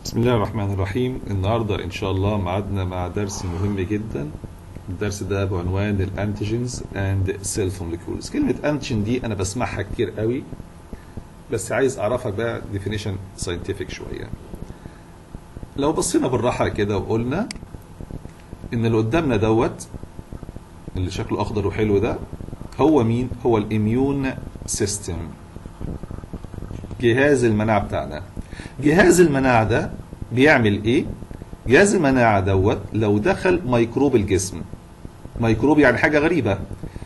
بسم الله الرحمن الرحيم النهاردة إن شاء الله معادنا مع درس مهم جدا الدرس ده بعنوان الانتيجينز اند سيلف موليكيولز كلمة انتيجين دي أنا بسمعها كتير قوي بس عايز أعرفك بقى ديفينيشن ساينتفك شوية لو بصينا بالراحة كده وقلنا إن اللي قدامنا دوت اللي شكله أخضر وحلو ده هو مين؟ هو الاميون سيستم جهاز المناعة بتاعنا جهاز المناعة ده بيعمل ايه جهاز المناعة دوت لو دخل ميكروب الجسم ميكروب يعني حاجة غريبة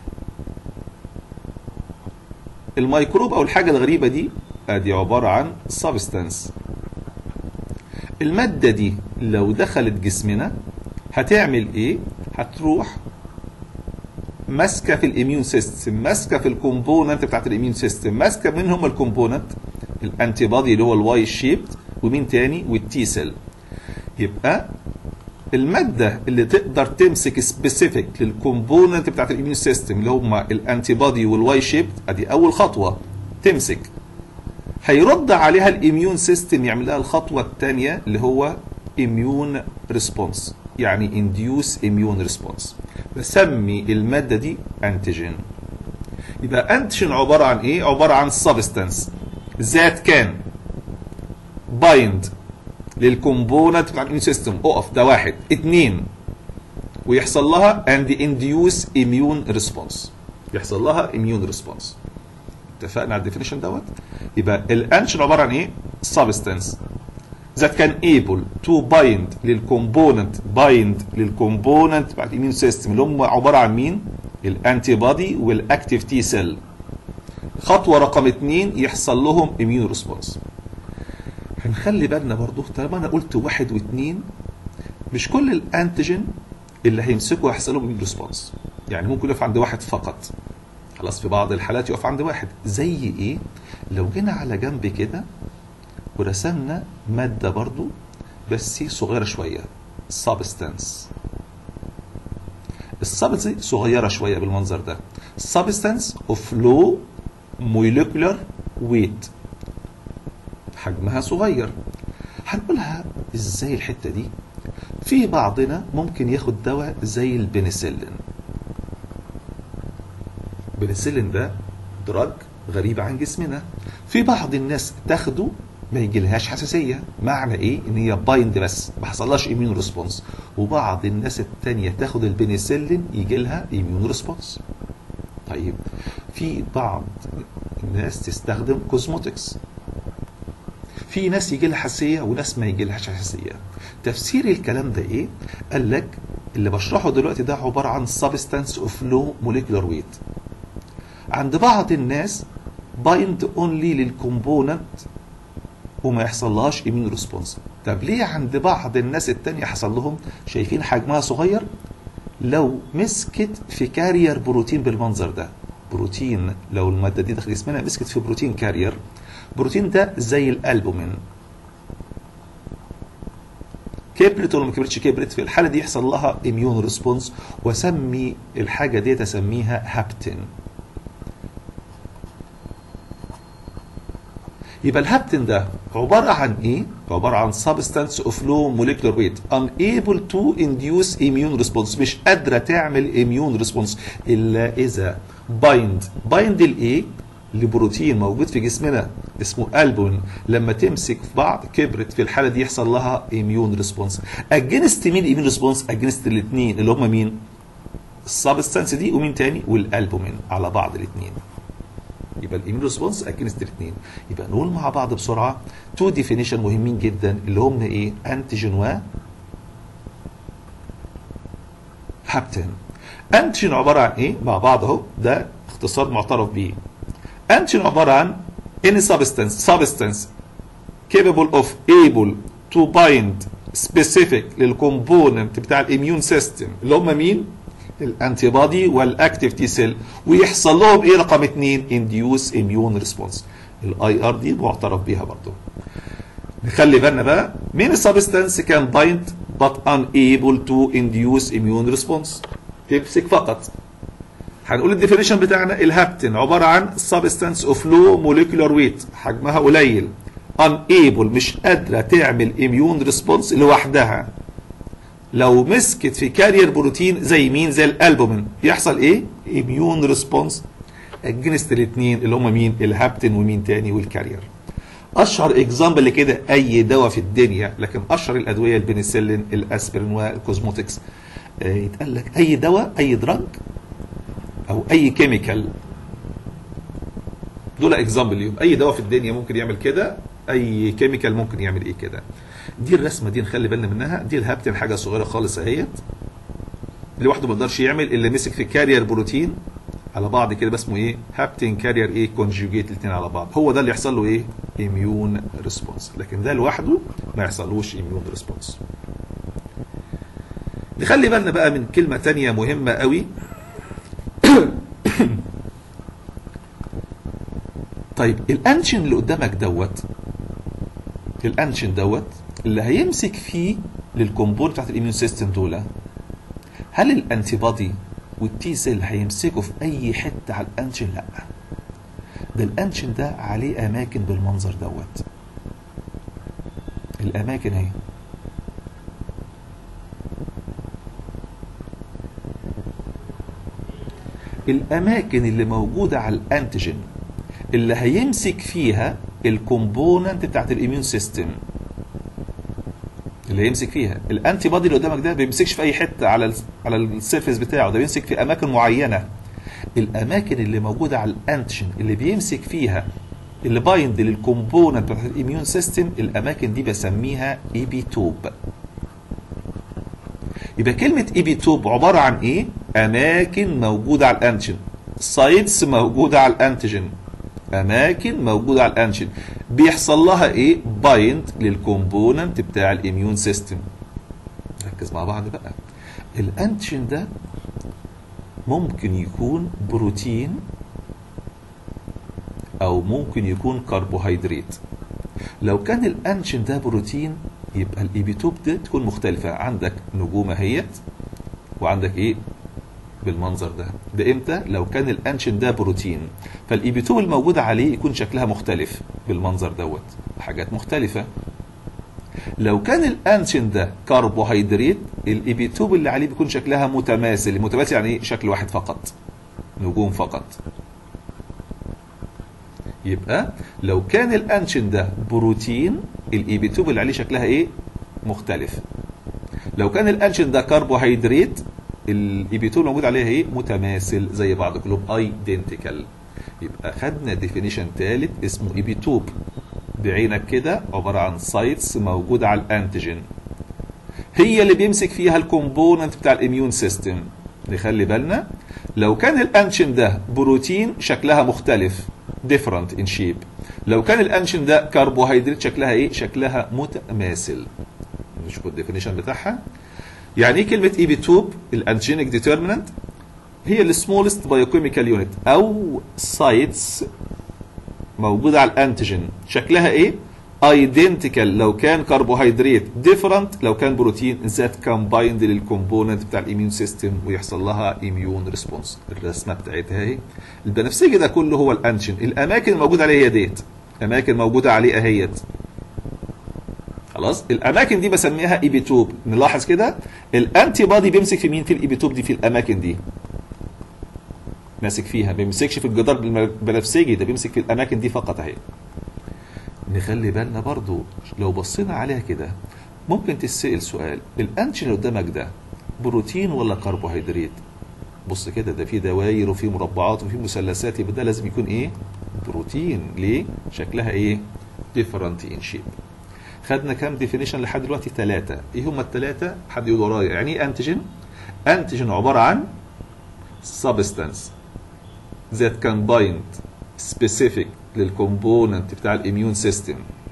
الميكروب او الحاجة الغريبة دي ادي عبارة عن سبستانس المادة دي لو دخلت جسمنا هتعمل ايه هتروح ماسكه في الاميون سيستم ماسكه في الكومبوننت بتاعت الاميون سيستم ماسكه مين هم الكومبوننت الانتي بادي اللي هو الواي شيبد ومين تاني والتي سيل يبقى الماده اللي تقدر تمسك سبيسيفيك للكومبوننت بتاعت الاميون سيستم اللي هم الانتي بادي والواي شيبد ادي اول خطوه تمسك هيرد عليها الاميون سيستم يعمل لها الخطوه الثانيه اللي هو اميون ريسبونس يعني انديوس اميون ريسبونس بسمي الماده دي انتيجين يبقى انتيجين عباره عن ايه عباره عن سبستانس ذات كان بايند للكومبوننت بتاع الاميون سيستم اقف ده واحد اتنين ويحصل لها اند انديوس اميون ريسبونس يحصل لها اميون ريسبونس اتفقنا على الديفينيشن دوت يبقى الانتيجين عباره عن ايه سبستانس that can able to bind للكومبوننت bind للكومبوننت بتاع الاميون سيستم اللي هم عباره عن مين؟ الانتي بادي والاكتيف تي سيل. خطوه رقم اثنين يحصل لهم اميون ريسبونس. هنخلي بالنا برضو طالما انا قلت واحد واثنين مش كل الانتيجين اللي هيمسكوا هيحصل لهم اميون ريسبونس. يعني ممكن يقف عند واحد فقط. خلاص في بعض الحالات يقف عند واحد زي ايه؟ لو جينا على جنب كده ورسمنا مادة برضو بس صغيرة شوية substance السبستانس دي صغيرة شوية بالمنظر ده substance of low molecular weight حجمها صغير هنقولها ازاي الحتة دي في بعضنا ممكن ياخد دواء زي البنسلين البنسلين ده دراج غريب عن جسمنا في بعض الناس تاخده ما يجيلهاش حساسيه معنى ايه ان هي بايند بس ما حصلهاش ايميون ريسبونس وبعض الناس التانية تاخد البنسلين يجي لها ايميون ريسبونس طيب في بعض الناس تستخدم كوزموتكس في ناس يجي لها حساسيه وناس ما يجي لهاش حساسيه تفسير الكلام ده ايه قال لك اللي بشرحه دلوقتي ده عباره عن سبستانس اوف لو موليكولار ويت عند بعض الناس بايند اونلي للكومبوننت وما يحصلهاش ايمين ريسبونس طب ليه عند بعض الناس التانية حصل لهم شايفين حجمها صغير لو مسكت في كارير بروتين بالمنظر ده بروتين لو المادة دي داخل جسمنا مسكت في بروتين كارير بروتين ده زي الالبومين كبرت ولا ما كبرتش كبرت في الحالة دي يحصل لها اميون ريسبونس واسمي الحاجة دي اسميها هابتين يبقى الهابتين ده عبارة عن ايه؟ عبارة عن substance of low molecular weight unable to induce immune response مش قادرة تعمل immune response إلا إذا bind bind الإيه؟ لبروتين موجود في جسمنا اسمه البون لما تمسك في بعض كبرت في الحالة دي يحصل لها immune response against مين immune response against الاثنين اللي هم مين؟ السبستانس دي ومين تاني؟ والالبومين على بعض الاثنين يبقى الايميون ريسبونس اجينست الاثنين يبقى نقول مع بعض بسرعه تو ديفينيشن مهمين جدا اللي هم ايه انتيجين و هابتين انتيجين عباره عن ايه مع بعض اهو ده اختصار معترف بيه انتيجين عباره عن any substance substance capable of able to bind specific للكومبوننت بتاع الاميون سيستم اللي هم مين الانتي بادي والاكتيف تي سيل ويحصل لهم ايه رقم اثنين انديوس اميون ريسبونس الاي ار دي معترف بيها برضه نخلي بالنا بقى مين السبستانس كان بايند but unable to induce immune response تمسك فقط هنقول الديفينيشن بتاعنا الهابتين عباره عن سبستانس اوف لو موليكولار ويت حجمها قليل unable مش قادره تعمل اميون ريسبونس لوحدها لو مسكت في كارير بروتين زي مين زي الالبومين يحصل ايه اميون ريسبونس اجنست الاثنين اللي هم مين الهابتين ومين تاني والكارير اشهر اكزامبل لكده اي دواء في الدنيا لكن اشهر الادويه البنسلين الاسبرين والكوزموتكس آه، يتقال لك اي دواء اي دراج او اي كيميكال دول اكزامبل ليهم اي دواء في الدنيا ممكن يعمل كده اي كيميكال ممكن يعمل ايه كده دي الرسمه دي نخلي بالنا منها دي الهابتين حاجه صغيره خالص اهيت لوحده ما يقدرش يعمل اللي مسك في كارير بروتين على بعض كده بس اسمه ايه هابتين كارير ايه كونجوجيت الاثنين على بعض هو ده اللي يحصل له ايه اميون ريسبونس لكن ده لوحده ما يحصلوش اميون ريسبونس نخلي بالنا بقى من كلمه تانية مهمه قوي طيب الانشن اللي قدامك دوت الانشن دوت اللي هيمسك فيه للكومبون بتاعت الاميون سيستم دول هل الانتي بودي والتي سيل هيمسكوا في اي حته على الانشن لا ده الانشن ده عليه اماكن بالمنظر دوت الاماكن اهي الاماكن اللي موجوده على الانتيجين اللي هيمسك فيها الكومبوننت بتاعت الاميون سيستم اللي هيمسك فيها الانتي بادي اللي قدامك ده ما بيمسكش في اي حته على ال على السيرفيس بتاعه ده بيمسك في اماكن معينه الاماكن اللي موجوده على الانتيجين اللي بيمسك فيها اللي بايند للكومبوننت بتاعت الاميون سيستم الاماكن دي بسميها ايبيتوب يبقى كلمه ايبيتوب عباره عن ايه اماكن موجوده على الانتيجين سايتس موجوده على الانتيجين اماكن موجوده على الانشن بيحصل لها ايه بايند للكومبوننت بتاع الاميون سيستم ركز مع بعض بقى الانشن ده ممكن يكون بروتين او ممكن يكون كربوهيدرات لو كان الانشن ده بروتين يبقى الايبيتوب ده تكون مختلفه عندك نجوم اهيت وعندك ايه بالمنظر ده ده امتى لو كان الانشن ده بروتين فالايبيتوب الموجود عليه يكون شكلها مختلف بالمنظر دوت حاجات مختلفة لو كان الانشن ده كربوهيدرات الايبيتوب اللي عليه بيكون شكلها متماثل المتماثل يعني ايه شكل واحد فقط نجوم فقط يبقى لو كان الانشن ده بروتين الايبيتوب اللي عليه شكلها ايه مختلف لو كان الانشن ده كربوهيدرات الايبيتول موجود عليها ايه متماثل زي بعض كلهم ايدنتيكال يبقى خدنا ديفينيشن ثالث اسمه ايبيتوب بعينك كده عباره عن سايتس موجوده على الانتيجين هي اللي بيمسك فيها الكومبوننت بتاع الاميون سيستم نخلي بالنا لو كان الانشن ده بروتين شكلها مختلف different in shape لو كان الانشن ده كربوهيدرات شكلها ايه شكلها متماثل نشوف الديفينيشن بتاعها يعني ايه كلمه اي بي توب الانجينيك ديترمينانت هي السمولست بايوكيميكال يونت او سايتس موجوده على الانتيجين شكلها ايه ايدنتيكال لو كان كربوهيدرات ديفرنت لو كان بروتين ذات كومبايند للكومبوننت بتاع الاميون سيستم ويحصل لها اميون ريسبونس الرسمه بتاعتها اهي البنفسجي ده كله هو الانشن الاماكن الموجوده عليه هي ديت اماكن موجوده عليه اهيت خلاص الاماكن دي بسميها ايبيتوب نلاحظ كده الانتي بادي بيمسك في مين في الايبيتوب دي في الاماكن دي ماسك فيها ما بيمسكش في الجدار البنفسجي ده بيمسك في الاماكن دي فقط اهي نخلي بالنا برضو لو بصينا عليها كده ممكن تتسال سؤال الانتي اللي قدامك ده بروتين ولا كربوهيدرات بص كده ده في دواير وفي مربعات وفي مثلثات يبقى ده لازم يكون ايه بروتين ليه شكلها ايه ديفرنت ان شيب خدنا كام ديفينيشن لحد دلوقتي ثلاثة ايه هم الثلاثة حد يقول ورايا يعني ايه انتيجين انتيجين عبارة عن substance that can bind specific للكومبوننت بتاع الاميون سيستم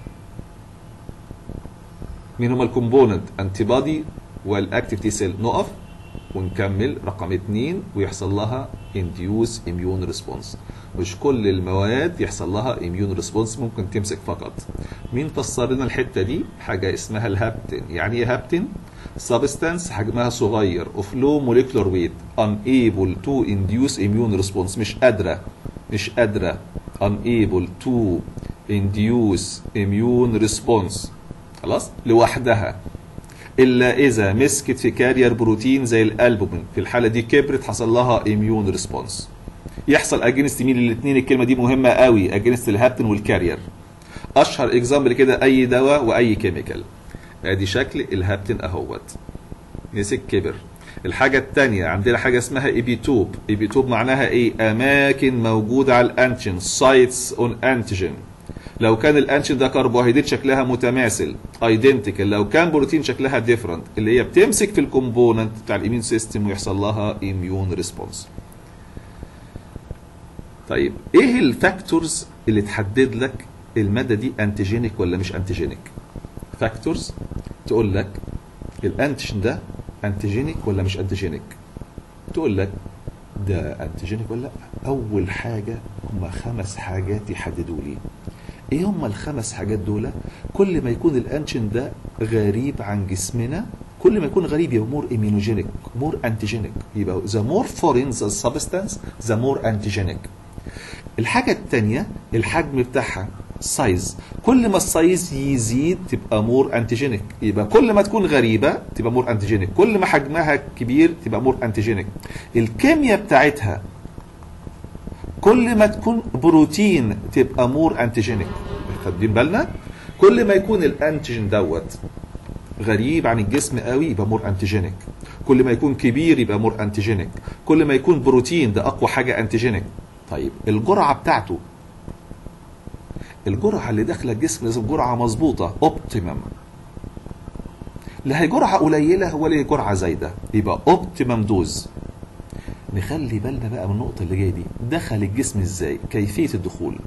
مين هما الكومبوننت انتي بادي والاكتيف تي سيل نقف ونكمل رقم اتنين ويحصل لها induce immune response مش كل المواد يحصل لها immune response ممكن تمسك فقط مين فسر لنا الحته دي حاجه اسمها الهابتين يعني ايه هابتين substance حجمها صغير of low molecular weight unable to induce immune response مش قادره مش قادره unable to induce immune response خلاص لوحدها الا اذا مسكت في كارير بروتين زي الالبومين في الحاله دي كبرت حصل لها immune response يحصل اجينست مين الاثنين الكلمه دي مهمه قوي اجينست الهابتن والكارير اشهر اكزامبل كده اي دواء واي كيميكال ادي شكل الهابتن اهوت مسك كبر الحاجة التانية عندنا حاجة اسمها ايبيتوب ايبيتوب معناها ايه اماكن موجودة على الانتيجين سايتس اون انتيجين لو كان الانتيجين ده كربوهيدرات شكلها متماثل ايدنتيكال لو كان بروتين شكلها ديفرنت اللي هي بتمسك في الكومبوننت بتاع الاميون سيستم ويحصل لها اميون ريسبونس طيب ايه الفاكتورز اللي تحدد لك الماده دي انتيجينيك ولا مش انتيجينيك فاكتورز تقول لك الانتيجين ده انتيجينيك ولا مش انتيجينيك تقول لك ده انتيجينيك ولا لا اول حاجه هم خمس حاجات يحددوا لي ايه هم الخمس حاجات دول كل ما يكون الانتيجين ده غريب عن جسمنا كل ما يكون غريب يبقى مور ايميونوجينيك مور انتيجينيك يبقى ذا مور فورين ذا سبستانس ذا مور انتيجينيك الحاجه الثانيه الحجم بتاعها سايز كل ما السايز يزيد تبقى مور انتيجينيك يبقى كل ما تكون غريبه تبقى مور انتيجينيك كل ما حجمها كبير تبقى مور انتيجينيك الكيمياء بتاعتها كل ما تكون بروتين تبقى مور انتيجينيك خدين بالنا كل ما يكون الانتيجين دوت غريب عن الجسم قوي يبقى مور انتيجينيك كل ما يكون كبير يبقى مور انتيجينيك كل ما يكون بروتين ده اقوى حاجه انتيجينيك طيب الجرعه بتاعته الجرعه اللي داخله الجسم لازم جرعه مظبوطه اوبتيمم لا هي جرعه قليله ولا هي جرعه زايده يبقى اوبتيمم دوز نخلي بالنا بقى من النقطه اللي جايه دي دخل الجسم ازاي كيفيه الدخول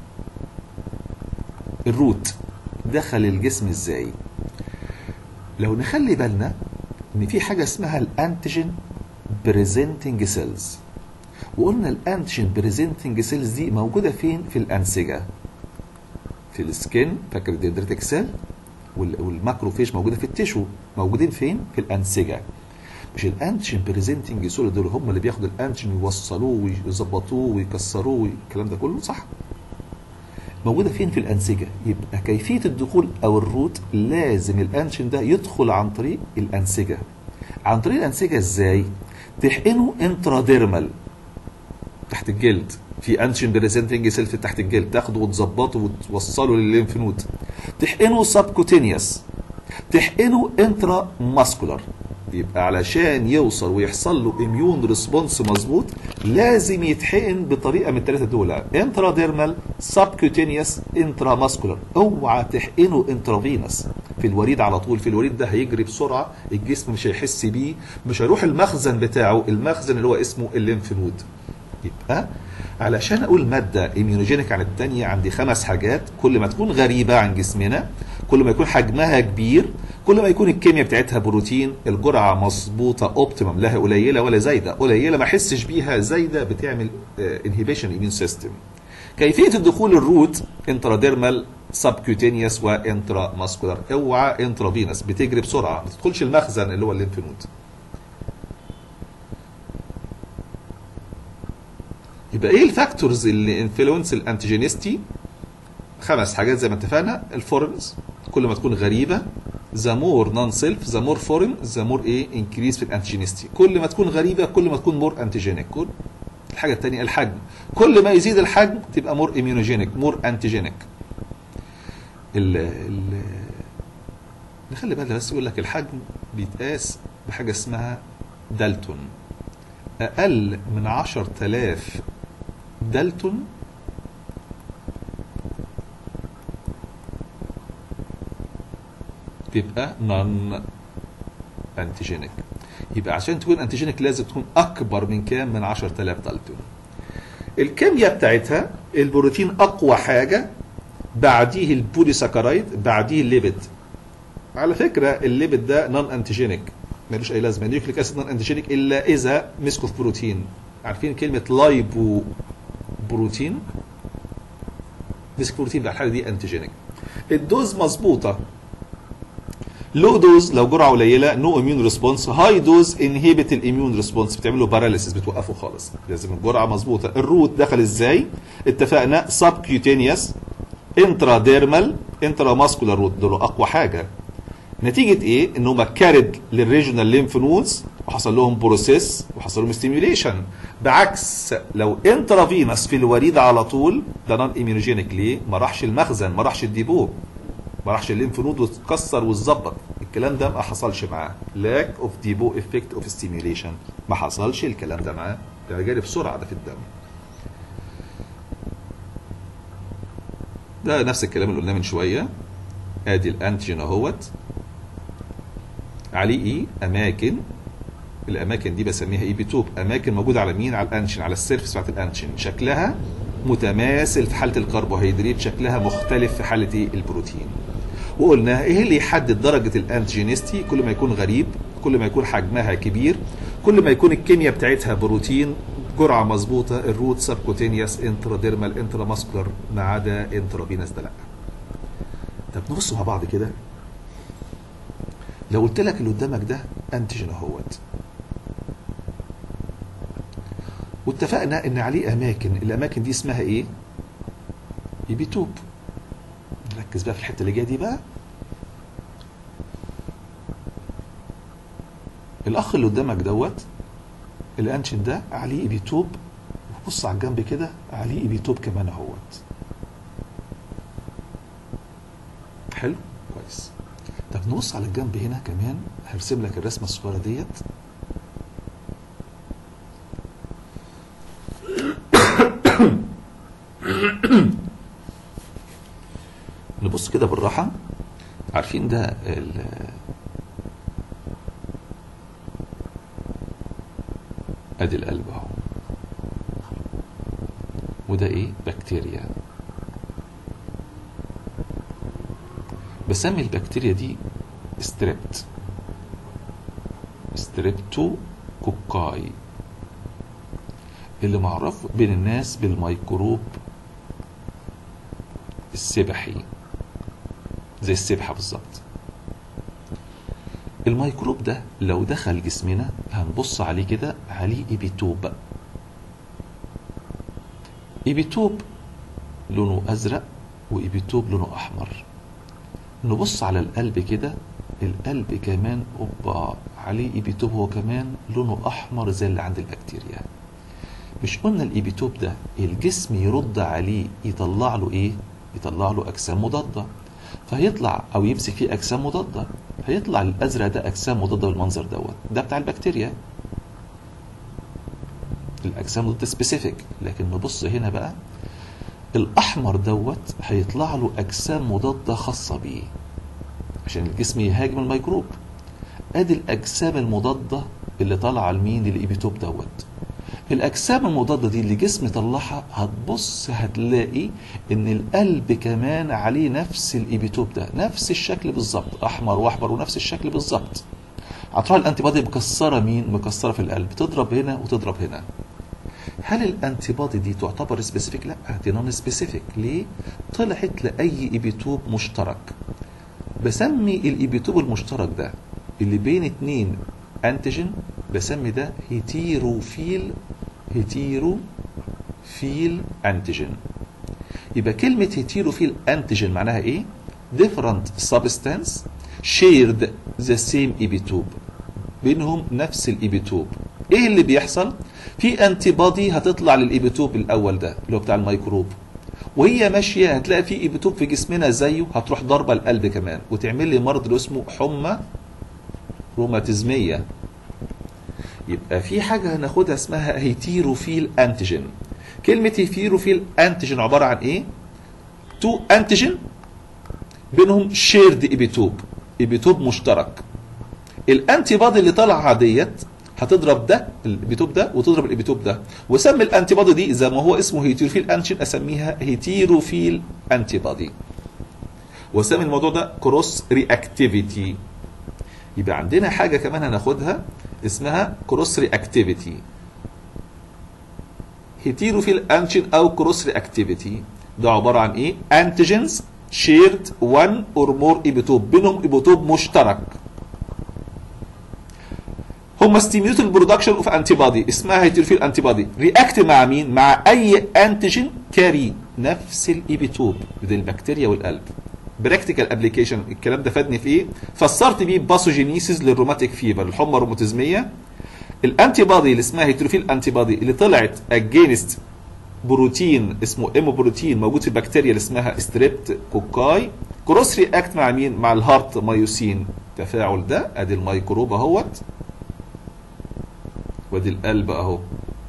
الروت دخل الجسم ازاي لو نخلي بالنا ان في حاجه اسمها الانتيجين بريزنتنج سيلز وقلنا الانتيجين بريزنتنج سيلز دي موجوده فين في الانسجه في السكين فاكر الدندريتك سيل والماكروفيج موجوده في التيشو موجودين فين في الانسجه مش الانتيجين بريزنتنج سيل دول هم اللي بياخدوا الانتيجين يوصلوه ويظبطوه ويكسروه والكلام ده كله صح موجودة فين في الأنسجة يبقى كيفية الدخول أو الروت لازم الأنشن ده يدخل عن طريق الأنسجة عن طريق الأنسجة إزاي تحقنه انتراديرمال تحت الجلد في انشن بريزنتنج سيل في تحت الجلد تاخده وتظبطه وتوصله للليمف نود تحقنه سبكوتينيوس تحقنه انترا ماسكولار يبقى علشان يوصل ويحصل له اميون ريسبونس مظبوط لازم يتحقن بطريقه من الثلاثه دول انترا ديرمال سبكوتينيوس انترا ماسكولار اوعى تحقنه انترافينس في الوريد على طول في الوريد ده هيجري بسرعه الجسم مش هيحس بيه مش هيروح المخزن بتاعه المخزن اللي هو اسمه الليمف نود يبقى علشان اقول ماده ايميونوجينيك عن الثانيه عندي خمس حاجات كل ما تكون غريبه عن جسمنا كل ما يكون حجمها كبير كل ما يكون الكيمياء بتاعتها بروتين الجرعه مظبوطه اوبتيمم لا قليله ولا زايده قليله ما احسش بيها زايده بتعمل انهبيشن ايميون سيستم كيفيه الدخول الروت انتراديرمال سبكوتينيوس وانترا ماسكولار اوعى انترافينس بتجري بسرعه ما تدخلش المخزن اللي هو الليمف نود يبقى ايه الفاكتورز اللي انفلونس الانتيجينيستي خمس حاجات زي ما اتفقنا الفورنز كل ما تكون غريبه ذا مور نون سيلف ذا مور فورين ذا مور ايه انكريز في الانتيجينيستي كل ما تكون غريبه كل ما تكون مور انتيجينيك كل الحاجه الثانيه الحجم كل ما يزيد الحجم تبقى مور ايميونوجينيك مور انتيجينيك ال ال نخلي بالنا بس يقول لك الحجم بيتقاس بحاجه اسمها دالتون اقل من 10000 دالتون تبقى نون انتيجينيك يبقى عشان تكون انتيجينيك لازم تكون اكبر من كام من 10000 دالتون الكيمياء بتاعتها البروتين اقوى حاجه بعديه البوليساكرايد بعديه الليبيد على فكره الليبيد ده نون انتيجينيك ملوش اي لازمه النيوكليك اسيد نون انتيجينيك الا اذا مسكوا في بروتين عارفين كلمه لايبو بروتين مسك بروتين في الحاله دي انتيجينيك الدوز مظبوطه لو دوز لو جرعه قليله نو اميون ريسبونس هاي دوز انهبت الاميون ريسبونس بتعمل له باراليسيس بتوقفه خالص لازم الجرعه مظبوطه الروت دخل ازاي اتفقنا سب كيوتينيوس انتراديرمال انترا ماسكولار روت دول اقوى حاجه نتيجه ايه ان هم كارد للريجونال ليمف نودز وحصل لهم بروسيس وحصل لهم ستيميوليشن بعكس لو انترافينس في الوريد على طول ده نون ايميونوجينيك ليه ما راحش المخزن ما راحش الديبو ما راحش الليمف نود واتكسر واتظبط الكلام ده ما حصلش معاه لاك اوف ديبو افكت اوف ستيميوليشن ما حصلش الكلام ده معاه ده جاري بسرعه ده في الدم ده نفس الكلام اللي قلناه من شويه ادي الانتيجين اهوت عليه ايه اماكن الاماكن دي بسميها ايه بتوب اماكن موجوده على مين على الانشن على السيرفس بتاعت الانشن شكلها متماثل في حاله الكربوهيدرات شكلها مختلف في حاله ايه البروتين وقلنا ايه اللي يحدد درجه الانتيجينيستي كل ما يكون غريب كل ما يكون حجمها كبير كل ما يكون الكيمياء بتاعتها بروتين جرعه مظبوطه الروت سبكوتينيوس انتراديرمال انترا ماسكولار ما عدا انترافينس ده لا طب نبص مع بعض كده لو قلت لك اللي قدامك ده انتيجين اهوت واتفقنا ان عليه اماكن الاماكن دي اسمها ايه ايبيتوب نركز بقى في الحته اللي جايه دي بقى الاخ اللي قدامك دوت الانشن ده عليه ايبيتوب وبص على الجنب كده عليه ايبيتوب كمان اهوت حلو كويس طب نبص على الجنب هنا كمان هرسم لك الرسمه الصغيره ديت نبص كده بالراحه عارفين ده ال ادي القلب اهو وده ايه بكتيريا بسمي البكتيريا دي ستريبت ستريبتو كوكاي اللي معروف بين الناس بالميكروب السبحي زي السبحة بالظبط الميكروب ده لو دخل جسمنا هنبص عليه كده عليه ايبيتوب ايبيتوب لونه ازرق وايبيتوب لونه احمر نبص على القلب كده القلب كمان اوبا عليه ايبيتوب هو كمان لونه احمر زي اللي عند البكتيريا مش قلنا الايبيتوب ده الجسم يرد عليه يطلع له ايه يطلع له اجسام مضاده فهيطلع او يمسك فيه اجسام مضاده هيطلع الازرق ده اجسام مضاده بالمنظر دوت ده بتاع البكتيريا الاجسام ضد سبيسيفيك لكن نبص هنا بقى الاحمر دوت هيطلع له اجسام مضاده خاصه بيه عشان الجسم يهاجم الميكروب ادي الاجسام المضاده اللي طالعه لمين للايبيتوب دوت الاجسام المضاده دي اللي جسم طلعها هتبص هتلاقي ان القلب كمان عليه نفس الايبيتوب ده نفس الشكل بالظبط احمر واحمر ونفس الشكل بالظبط هتروح الانتي بادي مكسره مين مكسره في القلب تضرب هنا وتضرب هنا هل الانتي بادي دي تعتبر سبيسيفيك لا دي نون سبيسيفيك ليه طلعت لاي ايبيتوب مشترك بسمي الايبيتوب المشترك ده اللي بين اتنين انتيجين بسمي ده هيتيروفيل هيتيروفيل انتيجين يبقى كلمة هيتيروفيل انتيجين معناها ايه؟ different substance shared the same epitope بينهم نفس الايبيتوب ايه اللي بيحصل؟ في انتي بادي هتطلع للايبيتوب الاول ده اللي هو بتاع الميكروب وهي ماشيه هتلاقي في ايبيتوب في جسمنا زيه هتروح ضربه القلب كمان وتعمل لي مرض اللي اسمه حمى روماتيزميه يبقى في حاجه هناخدها اسمها هيتيروفيل انتيجين كلمه هيتيروفيل انتيجين عباره عن ايه تو انتيجين بينهم شيرد ايبيتوب ايبيتوب مشترك الانتي بادي اللي طالعه ديت هتضرب ده الايبيتوب ده وتضرب الايبيتوب ده وسمي الانتي بادي دي زي ما هو اسمه هيتيروفيل انتيجين اسميها هيتيروفيل انتي بادي واسمي الموضوع ده كروس رياكتيفيتي يبقى عندنا حاجه كمان هناخدها اسمها كروس رياكتيفيتي هيتيروفيل انتيجين او كروس رياكتيفيتي ده عباره عن ايه انتيجينز شيرد 1 اور مور ايبيتوب بينهم ايبيتوب مشترك هم ستيميوليت البرودكشن اوف انتي بادي اسمها هيتيروفيل انتي بادي رياكت مع مين مع اي انتيجين كاري نفس الايبيتوب بين البكتيريا والقلب براكتيكال ابلكيشن الكلام ده فادني في ايه فسرت بيه باثوجينيسيس للروماتيك فيبر الحمى الروماتيزميه الانتي بادي اللي اسمها هيتروفيل انتي بادي اللي طلعت اجينست بروتين اسمه ام بروتين موجود في البكتيريا اللي اسمها ستريبت كوكاي كروس رياكت مع مين مع الهارت مايوسين تفاعل ده ادي الميكروب اهوت وادي القلب اهو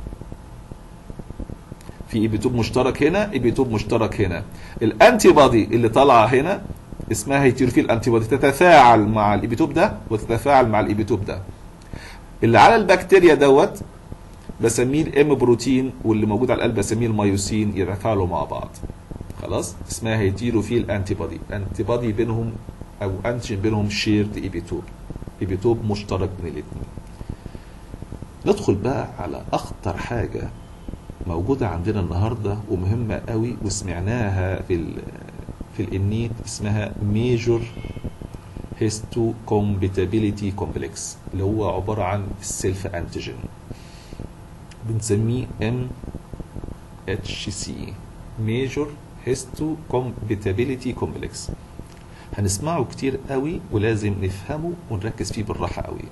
في ايبيتوب مشترك هنا ايبيتوب مشترك هنا الانتي بادي اللي طالعه هنا اسمها هيتروفيل انتي بادي تتفاعل مع الايبيتوب ده وتتفاعل مع الايبيتوب ده اللي على البكتيريا دوت بسميه الام بروتين واللي موجود على القلب بسميه الميوسين يتفاعلوا مع بعض خلاص اسمها هيتيروفيل انتي بادي انتي بادي بينهم او انتيجين بينهم شيرد ايبيتوب ايبيتوب مشترك بين الاثنين ندخل بقى على اخطر حاجه موجوده عندنا النهارده ومهمه قوي وسمعناها في ال في الانيت اسمها ميجور هيستو كومبيتابيليتي كومبلكس اللي هو عباره عن السيلف انتيجين بنسميه ام اتش سي ميجور هيستو كومبيتابيليتي كومبلكس هنسمعه كتير قوي ولازم نفهمه ونركز فيه بالراحه قوي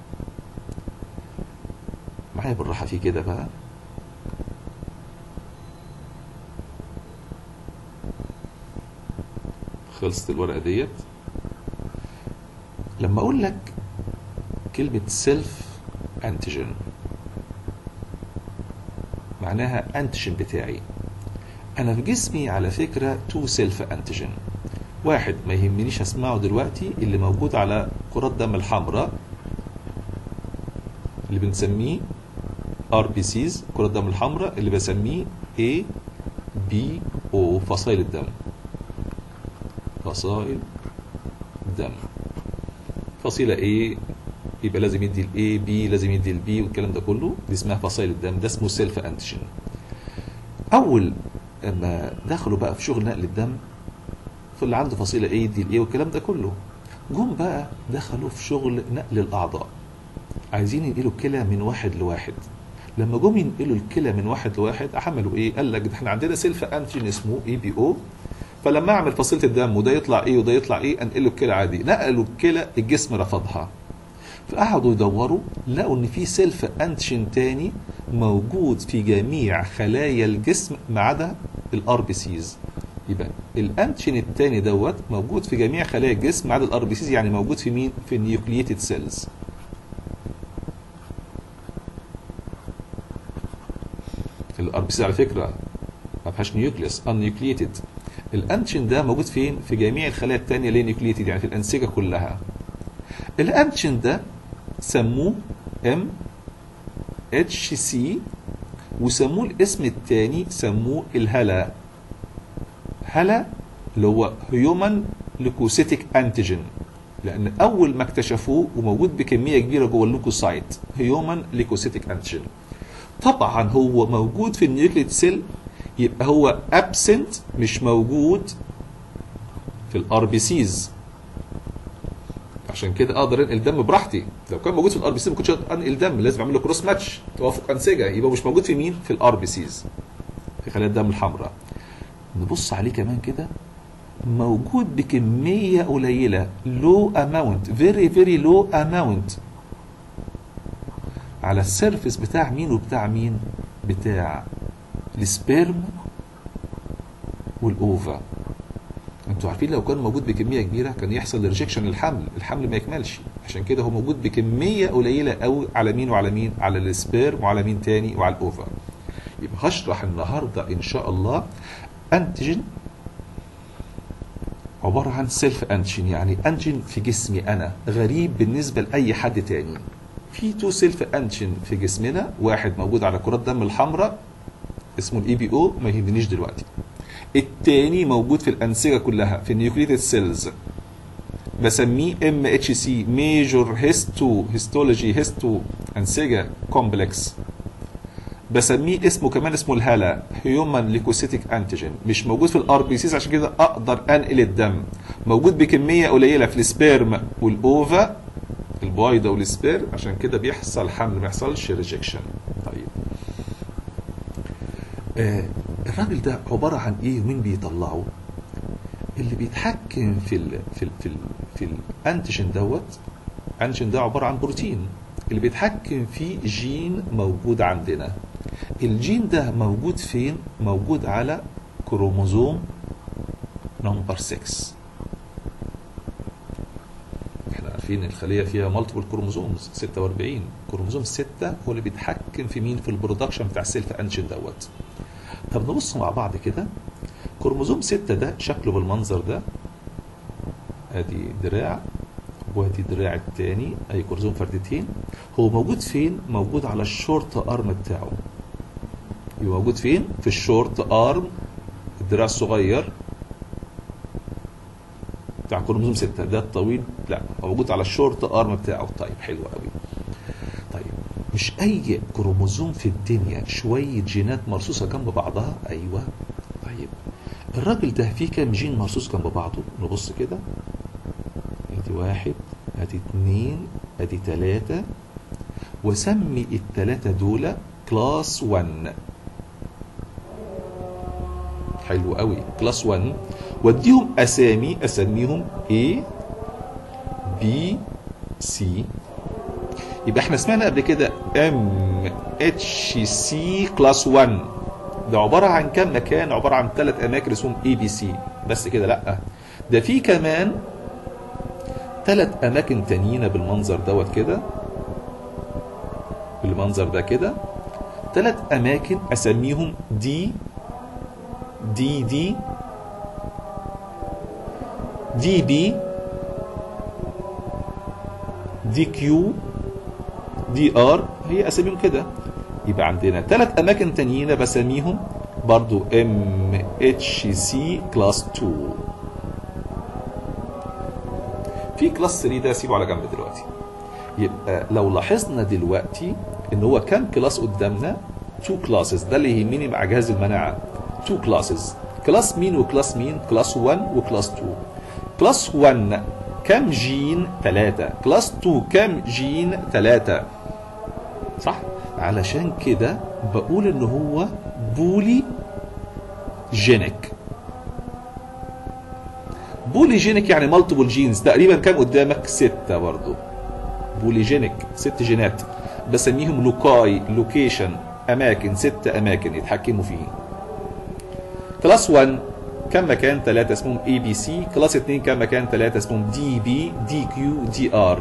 معايا بالراحه فيه كده بقى خلصت الورقه ديت لما اقول لك كلمه سيلف انتيجين معناها انتيجين بتاعي انا في جسمي على فكره تو سيلف انتيجين واحد ما يهمنيش اسمعه دلوقتي اللي موجود على كرات دم الحمراء اللي بنسميه ار بي سيز كرات الدم الحمراء اللي بسميه A B O فصائل الدم فصائل دم فصيلة A يبقى لازم يدي ال A B لازم يدي ال B والكلام ده كله دي اسمها فصائل الدم ده اسمه سيلف انتيجين أول ما دخلوا بقى في شغل نقل الدم فاللي عنده فصيلة A يدي ال A والكلام ده كله جم بقى دخلوا في شغل نقل الأعضاء عايزين ينقلوا الكلى من واحد لواحد لما جم ينقلوا الكلى من واحد لواحد عملوا ايه؟ قال لك ده احنا عندنا سيلف انتيجين اسمه اي بي او فلما اعمل فصيله الدم وده يطلع ايه وده يطلع ايه انقله الكلى عادي نقلوا الكلى الجسم رفضها فقعدوا يدوروا لقوا ان في سيلف انتيجين تاني موجود في جميع خلايا الجسم ما عدا الار بي سيز يبقى الانتيجين التاني دوت موجود في جميع خلايا الجسم ما عدا الار بي سيز يعني موجود في مين؟ في النيوكليتد سيلز الار بي سي على فكره ما فيهاش نيوكليوس ان نيوكليتد الانتشن ده موجود فين في جميع الخلايا الثانيه اللي نيوكليتد يعني في الانسجه كلها الانتشن ده سموه ام اتش سي وسموه الاسم الثاني سموه الهلا هلا اللي هو هيومن ليكوسيتيك انتيجين لان اول ما اكتشفوه وموجود بكميه كبيره جوه اللوكوسايت هيومن ليكوسيتيك انتيجين طبعا هو موجود في النيوكليت سيل يبقى هو ابسنت مش موجود في الار بي سيز عشان كده اقدر انقل دم براحتي لو كان موجود في الار بي سي ما كنتش انقل دم لازم اعمل له كروس ماتش توافق انسجه يبقى مش موجود في مين في الار بي سيز في خلايا الدم الحمراء نبص عليه كمان كده موجود بكميه قليله لو اماونت فيري فيري لو اماونت على السيرفس بتاع مين وبتاع مين بتاع السبيرم والاوفا انتوا عارفين لو كان موجود بكميه كبيره كان يحصل ريجكشن للحمل الحمل ما يكملش عشان كده هو موجود بكميه قليله قوي على مين وعلى مين على السبيرم وعلى مين تاني وعلى الاوفا يبقى هشرح النهارده ان شاء الله انتيجين عباره عن سيلف انتيجين يعني انتيجين في جسمي انا غريب بالنسبه لاي حد تاني في تو سيلف انتيجين في جسمنا واحد موجود على كرات الدم الحمراء اسمه الاي بي او ما يهمنيش دلوقتي التاني موجود في الانسجه كلها في النيوكليتد سيلز بسميه ام اتش سي ميجور هيستو هيستولوجي هيستو انسجه كومبلكس بسميه اسمه كمان اسمه الهالا هيومن ليكوسيتيك انتيجين مش موجود في الار بي سيز عشان كده اقدر انقل الدم موجود بكميه قليله في السبيرم والاوفا البويضه والسبير عشان كده بيحصل حمل ما يحصلش ريجكشن طيب آه الراجل ده عباره عن ايه ومين بيطلعه اللي بيتحكم في ال في ال في ال في الانتيجين دوت انتيجين ده عباره عن بروتين اللي بيتحكم فيه جين موجود عندنا الجين ده موجود فين موجود على كروموزوم نمبر 6 احنا عارفين الخليه فيها مالتيبل كروموزومز 46 كروموزوم 6 هو اللي بيتحكم في مين في البرودكشن بتاع السيلف انجين دوت طب نبص مع بعض كده كروموزوم 6 ده شكله بالمنظر ده ادي دراع وادي دراع التاني اي كروموزوم فردتين هو موجود فين موجود على الشورت ارم بتاعه يبقى موجود فين في الشورت ارم الدراع الصغير بتاع كروموزوم 6 ده الطويل لا هو موجود على الشورت ارم بتاعه طيب حلو قوي طيب مش اي كروموزوم في الدنيا شويه جينات مرصوصه جنب بعضها ايوه طيب الراجل ده فيه كام جين مرصوص جنب بعضه نبص كده ادي واحد ادي اتنين ادي تلاتة وسمي التلاتة دول كلاس 1 حلو قوي كلاس 1 واديهم اسامي اسميهم A B C يبقى احنا سمعنا قبل كده M H C كلاس 1 ده عبارة عن كم مكان عبارة عن ثلاث أماكن اسمهم اي بي سي بس كده لأ ده في كمان ثلاث أماكن تانيين بالمنظر دوت كده بالمنظر ده كده ثلاث أماكن أسميهم دي دي دي دي بي دي كيو دي ار هي أساميهم كده يبقى عندنا ثلاث اماكن تانيين بسميهم برضو ام اتش سي كلاس 2 في كلاس 3 ده سيبه على جنب دلوقتي يبقى لو لاحظنا دلوقتي ان هو كام كلاس قدامنا 2 كلاسز ده اللي يهمني مع جهاز المناعه 2 كلاسز كلاس مين وكلاس مين كلاس 1 وكلاس 2 كلاس 1 كام جين 3 كلاس 2 كام جين 3 صح علشان كده بقول ان هو بولي جينيك بولي جينيك يعني مالتيبل جينز تقريبا كام قدامك ستة برضو بولي جينيك ست جينات بسميهم لوكاي لوكيشن اماكن ست اماكن يتحكموا فيه كلاس 1 كم مكان ثلاثة اسمهم اي بي سي كلاس 2 كم مكان ثلاثة اسمهم دي بي دي كيو دي ار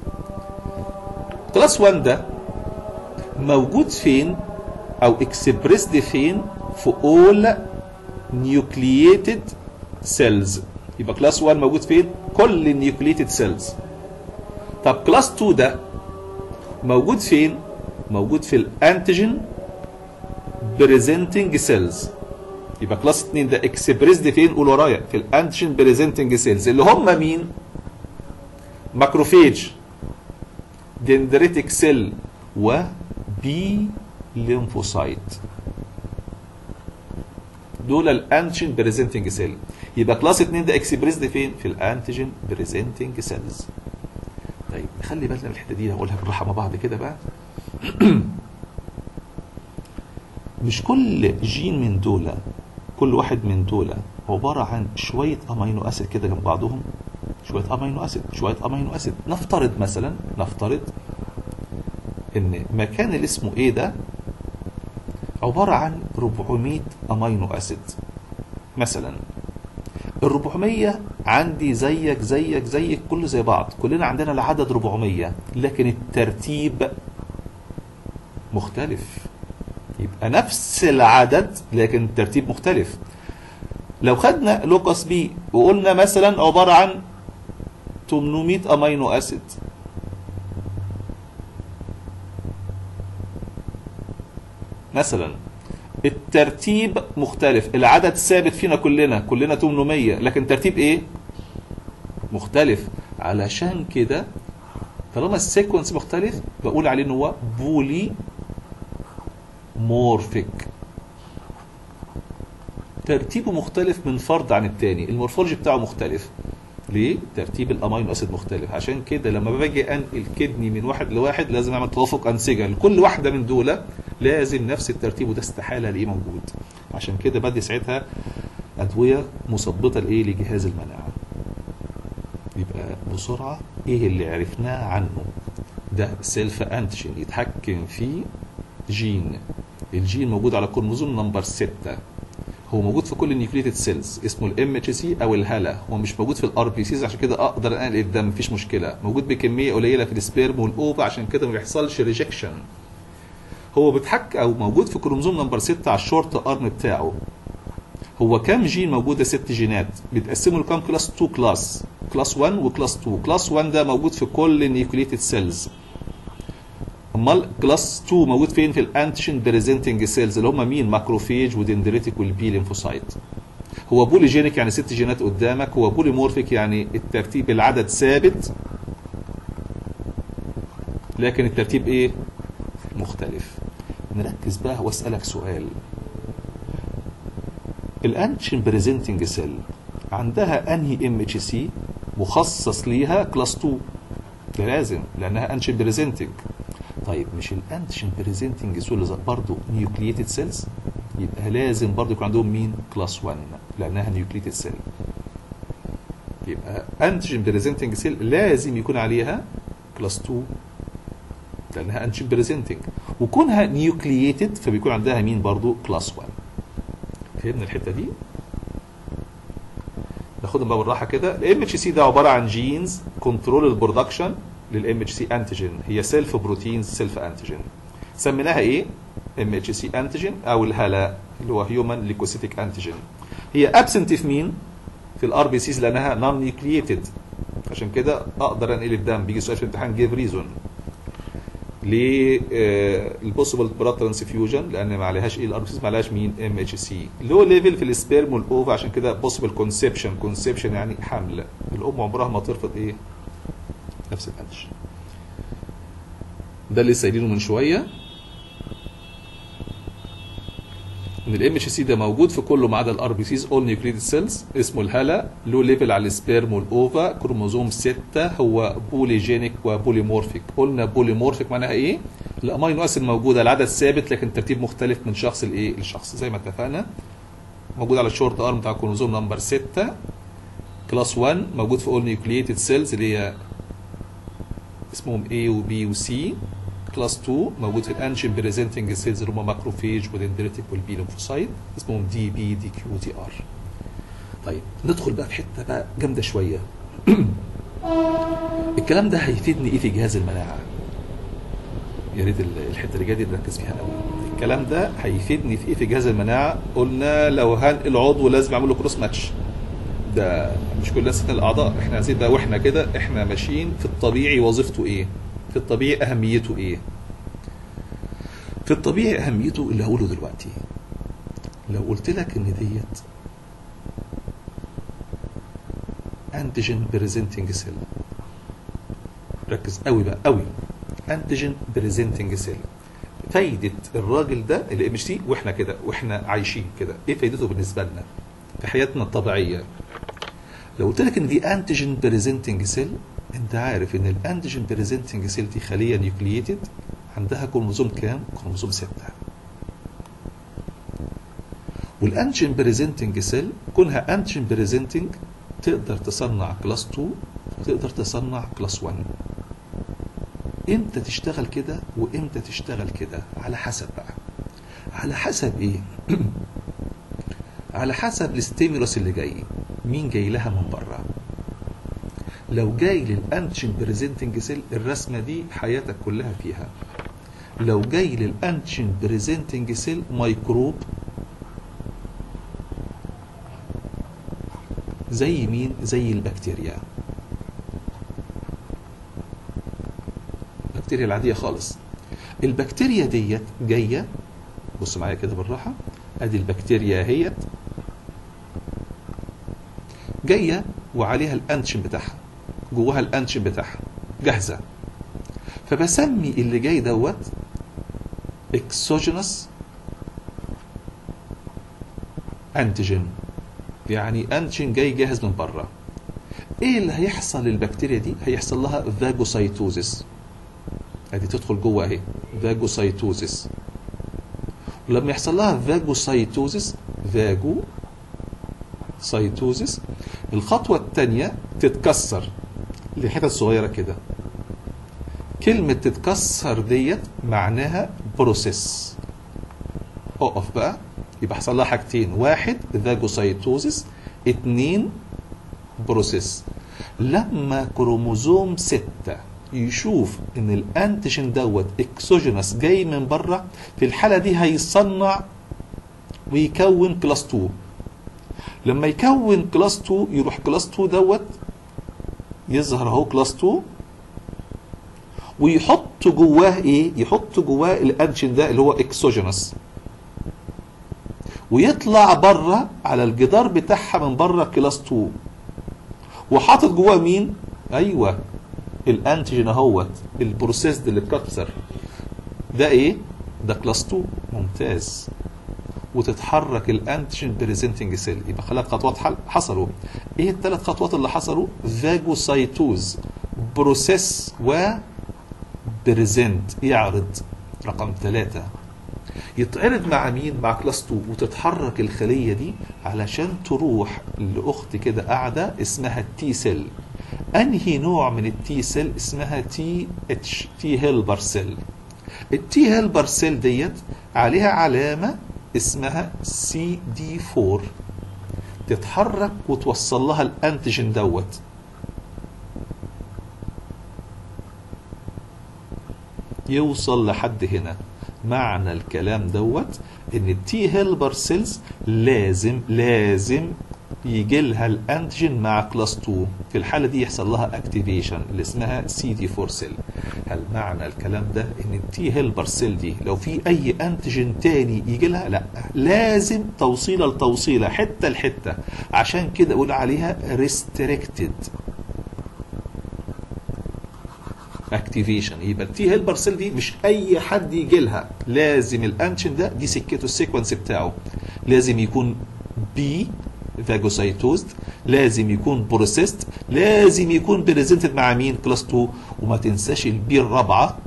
كلاس 1 ده موجود فين او اكسبريسد فين في all nucleated cells يبقى كلاس 1 موجود فين كل النيوكليتد سيلز طب كلاس 2 ده موجود فين موجود في الانتيجين بريزنتنج سيلز يبقى كلاس 2 ده اكسبريسد فين قول ورايا في الانتيجين بريزنتنج سيلز اللي هم مين ماكروفيج دندريتك سيل و بي ليمفوسايت دول الانتيجين بريزنتنج سيل يبقى كلاس 2 ده اكسبريسد فين في الانتيجين بريزنتنج سيلز طيب خلي بالنا من الحته دي هقولها بالراحه مع بعض كده بقى مش كل جين من دول كل واحد من دول عباره عن شويه امينو اسيد كده جنب بعضهم شويه امينو اسيد شويه امينو اسيد نفترض مثلا نفترض ان مكان اللي اسمه ايه ده عباره عن 400 امينو اسيد مثلا ال 400 عندي زيك زيك زيك كله زي بعض كلنا عندنا العدد 400 لكن الترتيب مختلف يبقى نفس العدد لكن الترتيب مختلف لو خدنا لوكاس بي وقلنا مثلا عبارة عن 800 امينو اسيد مثلا الترتيب مختلف العدد ثابت فينا كلنا كلنا 800 لكن ترتيب ايه مختلف علشان كده طالما السيكونس مختلف بقول عليه ان هو بولي مورفيك ترتيبه مختلف من فرد عن التاني المورفولوجي بتاعه مختلف ليه؟ ترتيب الامينو اسيد مختلف عشان كده لما باجي انقل كدني من واحد لواحد لازم اعمل توافق انسجه لكل واحده من دول لازم نفس الترتيب وده استحاله الاقيه موجود عشان كده بدي ساعتها ادويه مثبطه لايه؟ لجهاز المناعه يبقى بسرعه ايه اللي عرفناه عنه؟ ده سيلف انتيجين يتحكم في جين الجين موجود على كروموزوم نمبر 6 هو موجود في كل النيوكليتد سيلز اسمه الام اتش سي او الهلا هو مش موجود في الار بي سيز عشان كده اقدر انقل الدم مفيش مشكله موجود بكميه قليله في السبيرم والاوفا عشان كده ما بيحصلش ريجكشن هو بيتحك او موجود في كروموزوم نمبر 6 على الشورت ارم بتاعه هو كام جين موجوده ست جينات بيتقسموا لكام كلاس 2 كلاس كلاس 1 وكلاس 2 كلاس 1 ده موجود في كل النيوكليتد سيلز امال كلاس 2 موجود فين في الانتيجين بريزنتنج سيلز اللي هم مين ماكروفيج ودندريتيك والبي ليمفوسايت هو بوليجينيك يعني ست جينات قدامك هو بوليمورفيك يعني الترتيب العدد ثابت لكن الترتيب ايه مختلف نركز بقى واسالك سؤال الانتيجين بريزنتنج سيل عندها انهي ام اتش سي مخصص ليها كلاس 2 ده لازم لانها انتيجين بريزنتنج طيب مش الانتيجين بريزنتنج سيل برضه نيوكليتد سيلز يبقى لازم برضه يكون عندهم مين كلاس 1 لانها نيوكليتد سيل يبقى انتيجين بريزنتنج سيل لازم يكون عليها كلاس 2 لانها انتيجين بريزنتنج وكونها نيوكليتد فبيكون عندها مين برضه كلاس 1 فهمنا الحته دي ناخدهم بقى بالراحه كده الام اتش سي ده عباره عن جينز كنترول البرودكشن للام اتش سي انتيجين هي سيلف بروتينز سيلف انتيجين سميناها ايه ام اتش سي انتيجين او الهلا اللي هو هيومن ليكوسيتيك انتيجين هي ابسنت في مين في الار بي سيز لانها نون نيوكليتد عشان كده اقدر انقل الدم بيجي سؤال في الامتحان جيف ريزون للبوسيبل بلاد ترانسفيوجن لان ما عليهاش ايه الار بي سيز ما عليهاش مين ام اتش سي لو ليفل في السبيرم والاوفا عشان كده بوسيبل كونسبشن كونسبشن يعني حمل الام عمرها ما ترفض ايه نفس الانتيجين ده اللي سايلينه من شويه ان الام اتش سي ده موجود في كله ما عدا الار بي سيز اول نيوكليتد سيلز اسمه الهلا له ليفل على السبيرم والاوفا كروموزوم 6 هو بوليجينيك وبوليمورفيك قلنا بوليمورفيك معناها ايه الامينو اسيد موجوده العدد ثابت لكن ترتيب مختلف من شخص لايه لشخص زي ما اتفقنا موجود على الشورت ارم بتاع كروموزوم نمبر 6 كلاس 1 موجود في اول نيوكليتد سيلز اللي هي اسمهم A و B و C كلاس 2 موجود في الانشين بريزنتنج سيلز اللي هم ماكروفيج ودندريتيك والبي ليمفوسايت اسمهم دي بي دي كيو دي ار طيب ندخل بقى في حته بقى جامده شويه الكلام ده هيفيدني ايه في جهاز المناعه يا ريت الحته اللي جايه دي نركز فيها قوي الكلام ده هيفيدني في ايه في جهاز المناعه قلنا لو هنقل عضو لازم اعمل له كروس ماتش ده مش كل الناس الاعضاء احنا عايزين بقى واحنا كده احنا ماشيين في الطبيعي وظيفته ايه في الطبيعي اهميته ايه في الطبيعي اهميته اللي هقوله دلوقتي لو قلت لك ان ديت انتيجين بريزنتنج سيل ركز قوي بقى قوي انتيجين بريزنتنج سيل فايده الراجل ده الام اتش تي واحنا كده واحنا عايشين كده ايه فايدته بالنسبه لنا في حياتنا الطبيعيه لو قلت لك ان دي انتيجين بريزنتنج سيل انت عارف ان الانتيجين بريزنتنج سيل دي خليه نيوكلييتد عندها كروموزوم كام؟ كروموزوم 6 والانتيجين بريزنتنج سيل كونها انتيجين بريزنتنج تقدر تصنع كلاس 2 وتقدر تصنع كلاس 1 امتى تشتغل كده وامتى تشتغل كده على حسب بقى على حسب ايه على حسب الستيمولوس اللي جاي مين جاي لها من بره لو جاي للانتيجين بريزنتنج سيل الرسمه دي حياتك كلها فيها لو جاي للانتيجين بريزنتنج سيل ميكروب زي مين زي البكتيريا البكتيريا العاديه خالص البكتيريا ديت جايه بص معايا كده بالراحه ادي البكتيريا اهيت جايه وعليها الانتشن بتاعها جواها الانتشن بتاعها جاهزه فبسمي اللي جاي دوت اكسوجينوس انتيجين يعني انتيجين جاي جاهز من بره ايه اللي هيحصل للبكتيريا دي هيحصل لها فاجوسايتوزيس ادي تدخل جوه اهي فاجوسايتوزيس ولما يحصل لها فاجوسايتوزيس فاجو سايتوزيس الخطوة الثانية تتكسر لحتت صغيرة كده كلمة تتكسر ديت معناها بروسيس اقف بقى يبقى حصل لها حاجتين واحد فاجوسايتوزيس اتنين بروسيس لما كروموزوم ستة يشوف ان الانتيجين دوت اكسوجينس جاي من بره في الحالة دي هيصنع ويكون كلاس 2 لما يكون كلاس 2 يروح كلاس 2 دوت يظهر اهو كلاس 2 ويحط جواه ايه يحط جواه الانتيجين ده اللي هو اكسوجينس ويطلع بره على الجدار بتاعها من بره كلاس 2 وحاطط جواه مين ايوه الانتيجين اهوت البروسيس اللي اتكسر ده ايه ده كلاس 2 ممتاز وتتحرك الانتيجين بريزنتنج سيل يبقى ثلاث خطوات حصلوا ايه الثلاث خطوات اللي حصلوا فاجوسايتوز بروسيس و بريزنت يعرض رقم ثلاثة يتعرض مع مين مع كلاس 2 وتتحرك الخلية دي علشان تروح لأخت كده قاعدة اسمها التي سيل انهي نوع من التي سيل اسمها تي اتش تي هيلبر سيل التي هيلبر سيل ديت عليها علامة اسمها سي دي 4 تتحرك وتوصل لها الانتيجين دوت يوصل لحد هنا معنى الكلام دوت ان التي هيلبر سيلز لازم لازم يجي لها الانتيجين مع كلاس 2 في الحاله دي يحصل لها اكتيفيشن اللي اسمها سي دي 4 سيل هل معنى الكلام ده ان التي هيلبر سيل دي لو في اي انتيجين تاني يجي لها لا لازم توصيله لتوصيله حته لحته عشان كده اقول عليها ريستريكتد اكتيفيشن يبقى التي هيلبر سيل دي مش اي حد يجي لها لازم الانتيجين ده دي سكته السيكونس بتاعه لازم يكون بي فاجوسايتوزد لازم يكون بروسيست لازم يكون بريزنتد مع مين كلاس 2 وما تنساش البي الرابعه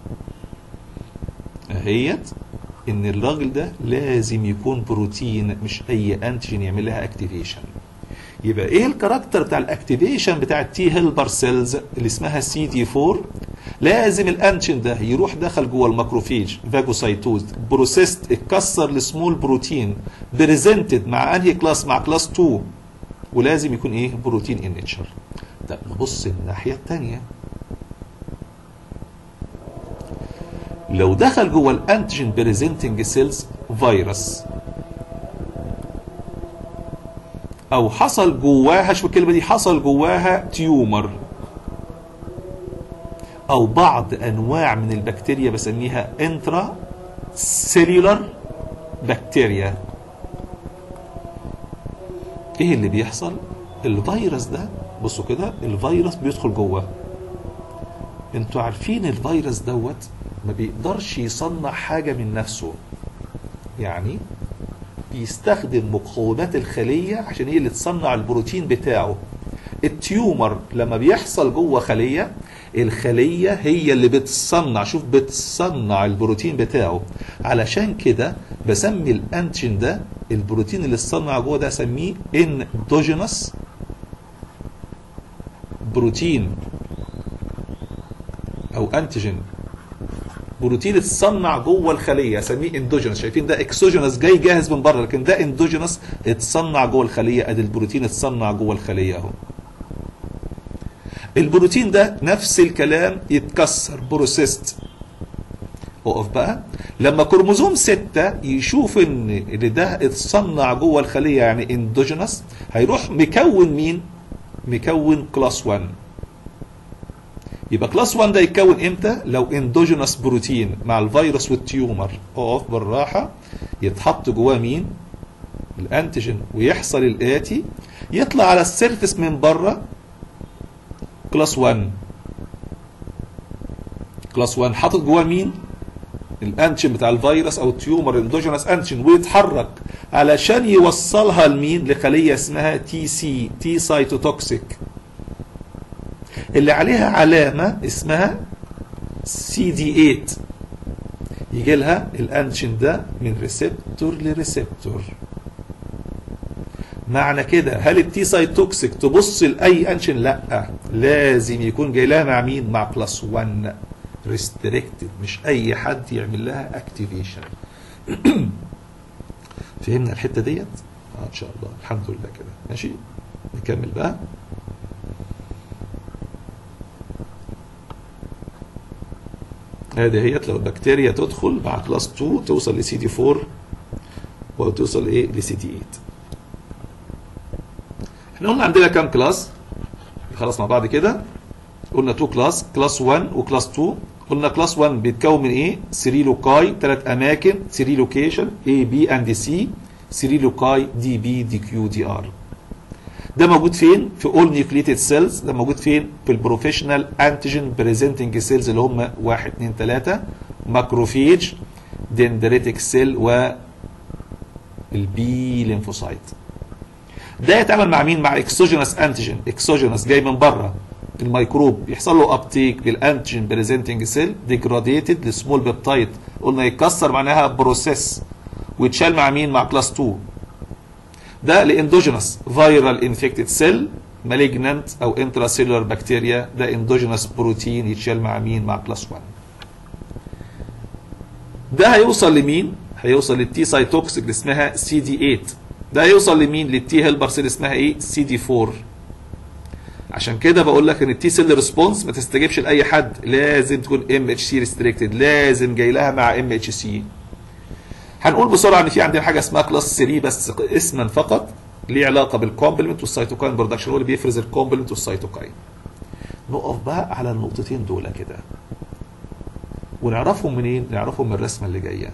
اهيت ان الراجل ده لازم يكون بروتين مش اي انتيجين يعمل لها اكتيفيشن يبقى ايه الكاركتر بتاع الاكتيفيشن بتاع التي هيلبر سيلز اللي اسمها سي دي 4 لازم الانتيجين ده يروح دخل جوه الماكروفيج فاجوسايتوز بروسيست اتكسر لسمول بروتين بريزنتد مع انهي كلاس مع كلاس 2 ولازم يكون ايه بروتين ان نيتشر طب نبص الناحيه الثانيه لو دخل جوه الانتيجين بريزنتنج سيلز فيروس او حصل جواها شوف الكلمه دي حصل جواها تيومر او بعض انواع من البكتيريا بسميها انترا سيلولار بكتيريا ايه اللي بيحصل الفيروس ده بصوا كده الفيروس بيدخل جوه انتوا عارفين الفيروس دوت ما بيقدرش يصنع حاجه من نفسه يعني بيستخدم مقومات الخليه عشان هي اللي تصنع البروتين بتاعه التيومر لما بيحصل جوه خليه الخليه هي اللي بتصنع شوف بتصنع البروتين بتاعه علشان كده بسمي الانتيجين ده البروتين اللي اتصنع جوه ده اسميه اندوجينوس بروتين او انتيجين بروتين اتصنع جوه الخليه اسميه اندوجينوس شايفين ده اكسوجينوس جاي جاهز من بره لكن ده اندوجينوس اتصنع جوه الخليه ادي البروتين اتصنع جوه الخليه اهو البروتين ده نفس الكلام يتكسر بروسيست اقف بقى لما كروموزوم 6 يشوف ان ان ده اتصنع جوه الخليه يعني اندوجينوس هيروح مكون مين مكون كلاس 1 يبقى كلاس 1 ده يتكون امتى لو اندوجينوس بروتين مع الفيروس والتيومر اقف بالراحه يتحط جواه مين الانتيجين ويحصل الاتي يطلع على السيرفس من بره كلاس 1 كلاس 1 حاطط جواه مين الانتيجين بتاع الفيروس او التيومر الاندوجينوس انتيجين ويتحرك علشان يوصلها لمين لخليه اسمها تي سي تي سايتوتوكسيك اللي عليها علامه اسمها سي دي 8 يجي لها الانتيجين ده من ريسبتور لريسبتور معنى كده هل التي سايتوكسيك تبص لاي انشن لا لازم يكون جاي لها مع مين مع بلس 1 ريستريكتد مش اي حد يعمل لها اكتيفيشن فهمنا الحته ديت اه ان شاء الله الحمد لله كده ماشي نكمل بقى هذه هي لو البكتيريا تدخل مع كلاس 2 توصل لسي دي 4 وتوصل ايه لسي دي 8 احنا قلنا عندنا كام كلاس خلاص مع بعض كده قلنا 2 كلاس كلاس 1 وكلاس 2 قلنا كلاس 1 بيتكون من ايه 3 لوكاي ثلاث اماكن 3 لوكيشن A B اند C 3 لوكاي دي بي دي كيو دي ار ده موجود فين في اول نيوكليتد سيلز ده موجود فين في البروفيشنال انتيجين بريزنتنج سيلز اللي هم 1 2 3 ماكروفيج دندريتك سيل و البي ليمفوسايت ده يتعامل مع مين مع اكسوجينس انتيجين اكسوجينس جاي من بره الميكروب يحصل له ابتيك بالانتيجين بريزنتنج سيل ديجراديتد لسمول بيبتايد قلنا يتكسر معناها بروسيس ويتشال مع مين مع كلاس 2 ده الاندوجينس فيرال انفكتد سيل مالجنانت او انترا سيلولار بكتيريا ده اندوجينس بروتين يتشال مع مين مع كلاس 1 ده هيوصل لمين هيوصل للتي سايتوكسيك اللي اسمها سي دي 8 ده هيوصل لمين للتي هيلبر سيل اسمها ايه سي دي 4 عشان كده بقول لك ان التي سيل ريسبونس ما تستجيبش لاي حد لازم تكون ام اتش سي ريستريكتد لازم جاي لها مع ام اتش سي هنقول بسرعه ان في عندنا حاجه اسمها كلاس 3 بس اسما فقط ليه علاقه بالكومبلمنت والسيتوكاين برودكشن هو اللي بيفرز الكومبلمنت والسيتوكاين نقف بقى على النقطتين دول كده ونعرفهم منين نعرفهم من الرسمه اللي جايه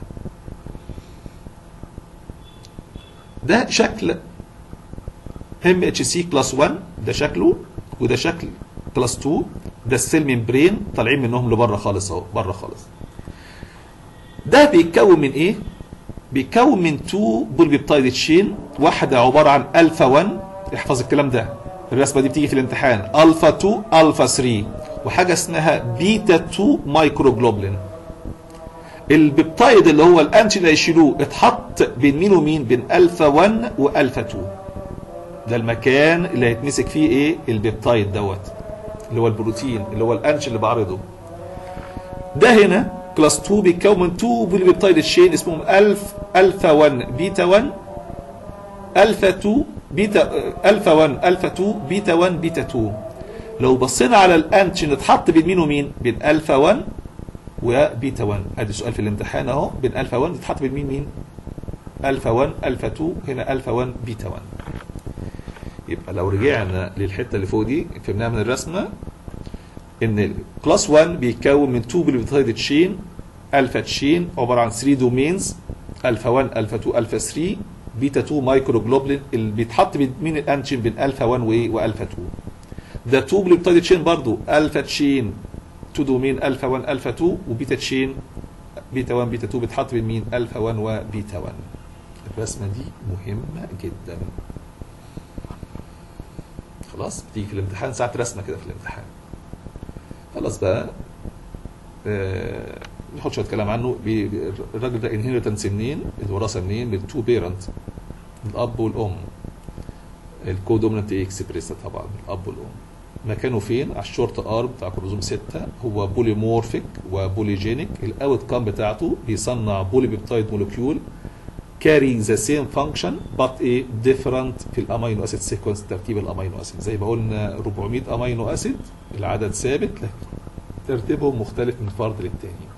ده شكل ام اتش سي كلاس 1 ده شكله وده شكل كلاس 2 ده السيل ممبرين طالعين منهم لبره خالص اهو بره خالص ده بيتكون من ايه بيتكون من 2 بولبيبتايد تشين واحده عباره عن الفا 1 احفظ الكلام ده الرسمه دي بتيجي في الامتحان الفا 2 الفا 3 وحاجه اسمها بيتا 2 مايكروجلوبلين البيبتايد اللي هو الانتي اللي هيشيلوه اتحط بين مين ومين بين الفا 1 والفا 2 ده المكان اللي هيتمسك فيه ايه البيبتايد دوت اللي هو البروتين اللي هو الانش اللي بعرضه ده هنا كلاس 2 بيتكون من 2 بوليبيبتايد تشين اسمهم الف الفا 1 بيتا 1 الفا 2 بيتا الفا 1 الفا 2 بيتا 1 بيتا 2 لو بصينا على الانتشن اتحط بين مين ومين بين الفا 1 وبيتا 1 ادي سؤال في الامتحان اهو بين الفا 1 اتحط بين مين مين الفا 1 الفا 2 هنا الفا 1 بيتا 1 يبقى لو رجعنا للحته اللي فوق دي فهمناها من الرسمه ان كلاس 1 بيتكون من 2 بوليبيبتايد تشين الفا تشين عباره عن 3 دومينز الفا 1 الفا 2 الفا 3 بيتا 2 مايكرو جلوبلين اللي بيتحط بين مين الانتشين بين الفا 1 وايه والفا 2 ده 2 بوليبيبتايد تشين برضه الفا تشين 2 دومين الفا 1 الفا 2 وبيتا تشين بيتا 1 بيتا 2 بيتحط بين مين الفا 1 وبيتا 1 الرسمه دي مهمه جدا خلاص بتيجي في الامتحان ساعه رسمه كده في الامتحان خلاص بقى آه نحط شويه كلام عنه بي بي الراجل ده انهيرتنس منين الوراثه منين من تو بيرنت الاب والام الكودومينانت اكسبريس طبعا الاب والام مكانه فين على الشورت ارم بتاع كروموزوم 6 هو بوليمورفيك وبوليجينيك الاوت كام بتاعته بيصنع بولي بيبتايد مولكيول carrying the same function but a different في الامينو اسيد سيكونس ترتيب الامينو اسيد زي ما قلنا 400 امينو اسيد العدد ثابت لكن ترتيبهم مختلف من فرد للتاني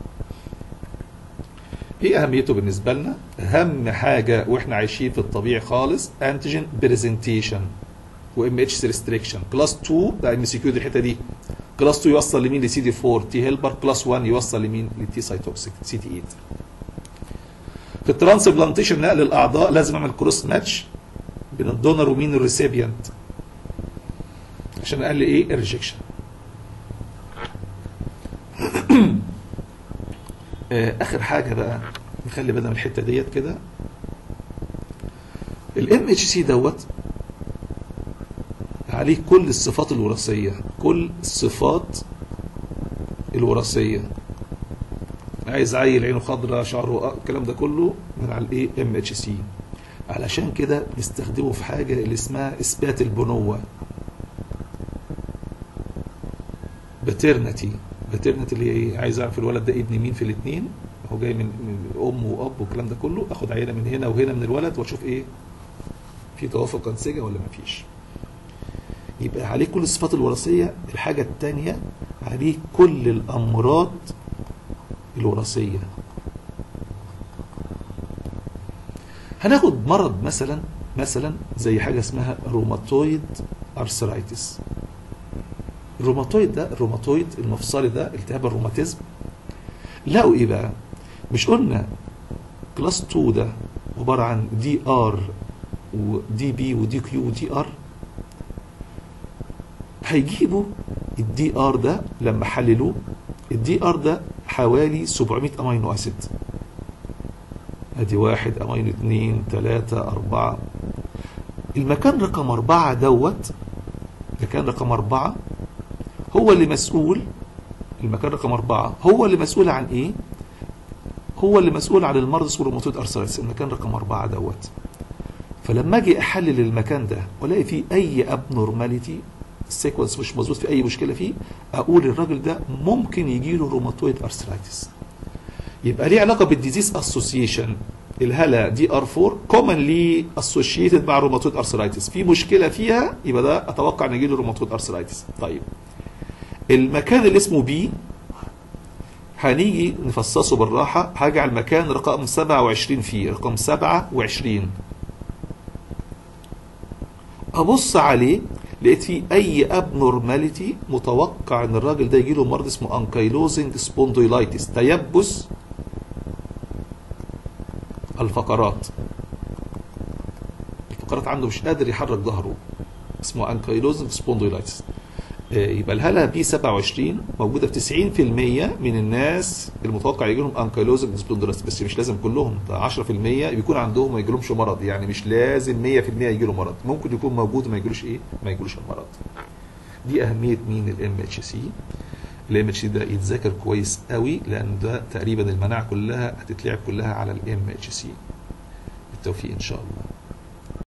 ايه اهميته بالنسبه لنا اهم حاجه واحنا عايشين في الطبيعي خالص انتيجين برزنتيشن وام اتش ريستريكشن كلاس 2 ده ام سي كيو دي الحته دي كلاس 2 يوصل لمين لسي دي 4 تي هيلبر كلاس 1 يوصل لمين للتي سايتوكسيك سي دي 8 في الترانسبلانتيشن نقل الاعضاء لازم اعمل كروس ماتش بين الدونر ومين الريسيبيانت عشان اقل ايه الريجكشن اخر حاجه بقى نخلي بالنا من الحته ديت كده الام اتش سي دوت عليه كل الصفات الوراثيه كل الصفات الوراثيه عايز عيل عينه خضراء شعره الكلام ده كله من على الايه ام اتش سي علشان كده بنستخدمه في حاجه اللي اسمها اثبات البنوه باترنتي باترنتي اللي هي ايه عايز اعرف الولد ده ابن مين في الاثنين هو جاي من من ام واب والكلام ده كله اخد عينه من هنا وهنا من الولد واشوف ايه في توافق انسجه ولا ما فيش يبقى عليه كل الصفات الوراثيه الحاجه الثانيه عليه كل الامراض الوراثيه هناخد مرض مثلا مثلا زي حاجه اسمها روماتويد ارثرايتس الروماتويد ده الروماتويد المفصلي ده التهاب الروماتيزم لقوا ايه بقى مش قلنا كلاس 2 ده عباره عن دي ار ودي بي ودي كيو ودي ار هيجيبوا الدي ار ده لما حللوه الدي ار ده حوالي 700 امينو اسيد ادي واحد امينو اتنين تلاتة اربعة المكان رقم اربعة دوت المكان رقم اربعة هو اللي مسؤول المكان رقم اربعة هو اللي مسؤول عن ايه هو اللي مسؤول عن المرض اسمه روماتويد ارثرايتس المكان رقم اربعة دوت فلما اجي احلل المكان ده والاقي فيه اي ابنورماليتي السيكونس مش مظبوط في اي مشكله فيه اقول الراجل ده ممكن يجي له روماتويد ارثرايتس يبقى ليه علاقه بالديزيز اسوسيشن الهلا دي ار 4 كومنلي اسوشيتد مع روماتويد ارثرايتس في مشكله فيها يبقى ده اتوقع ان يجي له روماتويد ارثرايتس طيب المكان اللي اسمه بي هنيجي نفصصه بالراحه هاجي على المكان رقم 27 فيه رقم 27 ابص عليه لقيت فيه اي ابنورماليتي متوقع ان الراجل ده يجيله مرض اسمه انكايلوزنج سبونديلايتس تيبس الفقرات الفقرات عنده مش قادر يحرك ظهره اسمه انكايلوزنج سبونديلايتس يبقى الهاله بي 27 موجوده في 90% من الناس المتوقع يجي لهم انكايلوزنج سبونديلايتس بس مش لازم كلهم ده 10% بيكون عندهم ما يجيلهمش مرض يعني مش لازم 100% يجي له مرض ممكن يكون موجود وما يجيلوش ايه ما يجيلوش المرض دي اهميه مين الام اتش سي الام اتش سي ده يتذاكر كويس قوي لان ده تقريبا المناعه كلها هتتلعب كلها على الام اتش سي بالتوفيق ان شاء الله